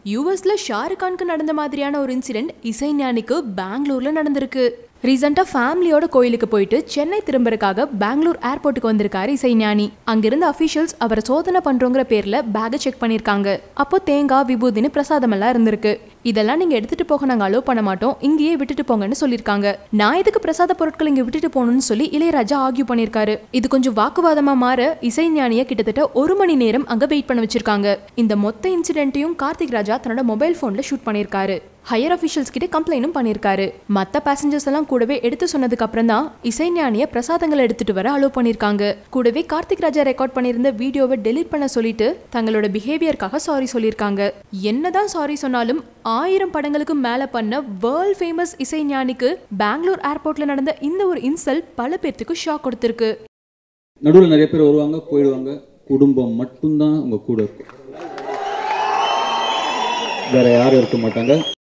யூஎஸ்ல ஷாருக் கானுக்கு நடந்த மாதிரியான ஒரு இன்சிடென்ட் இசைஞானிக்கு பெங்களூர்ல நடந்திருக்கு ரீசெண்டா ஃபேமிலியோட கோயிலுக்கு போயிட்டு சென்னை திரும்பறதுக்காக பெங்களூர் ஏர்போர்ட்டுக்கு வந்திருக்காரு இசைஞானி அங்கிருந்த அபிஷியல்ஸ் அவரை சோதனை பண்றோங்கிற பேர்ல பேக்கை செக் பண்ணிருக்காங்க அப்போ தேங்காய் விபூதின்னு பிரசாதம் எல்லாம் இருந்திருக்கு இதெல்லாம் நீங்க எடுத்துட்டு போக நாங்க அலோவ் பண்ண மாட்டோம் இங்கேயே விட்டுட்டு போங்கன்னு சொல்லியிருக்காங்க நான் எதுக்கு பிரசாத பொருட்கள் இங்க விட்டுட்டு போகணும்னு சொல்லி இளையராஜா ஆர்கியூ பண்ணியிருக்காரு இது கொஞ்சம் வாக்குவாதமா மாற இசைஞானிய கிட்டத்தட்ட ஒரு மணி நேரம் அங்க வெயிட் பண்ண வச்சிருக்காங்க இந்த மொத்த இன்சிடென்ட்டையும் கார்த்திக் ராஜா தன்னோட மொபைல் போன்ல ஷூட் பண்ணியிருக்காரு ஹையர் அஃபிஷியல்ஸ் கிட்ட கம்ப்ளைண்டும் பண்ணியிருக்காரு மத்த பேசஞ்சர்ஸ் எல்லாம் கூடவே எடுத்து சொன்னதுக்கு அப்புறம் தான் இசைஞானிய பிரசாதங்களை எடுத்துட்டு வர அலோவ் பண்ணியிருக்காங்க கூடவே கார்த்திக் ராஜா ரெக்கார்ட் பண்ணியிருந்த வீடியோவை டெலீட் பண்ண சொல்லிட்டு தங்களோட பிஹேவியருக்காக சாரி சொல்லியிருக்காங்க என்னதான் சாரி சொன்னாலும் ஆயிரம் படங்களுக்கு மேல பண்ண வேர்ல்ட் ஃபேமஸ் இசைஞானிக்கு பெங்களூர் ஏர்போர்ட்ல நடந்த இந்த ஒரு இன்சல்ட் பல பேர்த்துக்கு ஷாக் கொடுத்திருக்கு நடுவில் நிறைய பேர் வருவாங்க போயிடுவாங்க குடும்பம் மட்டும்தான் உங்க கூட இருக்கும் வேற யாரும் இருக்க மாட்டாங்க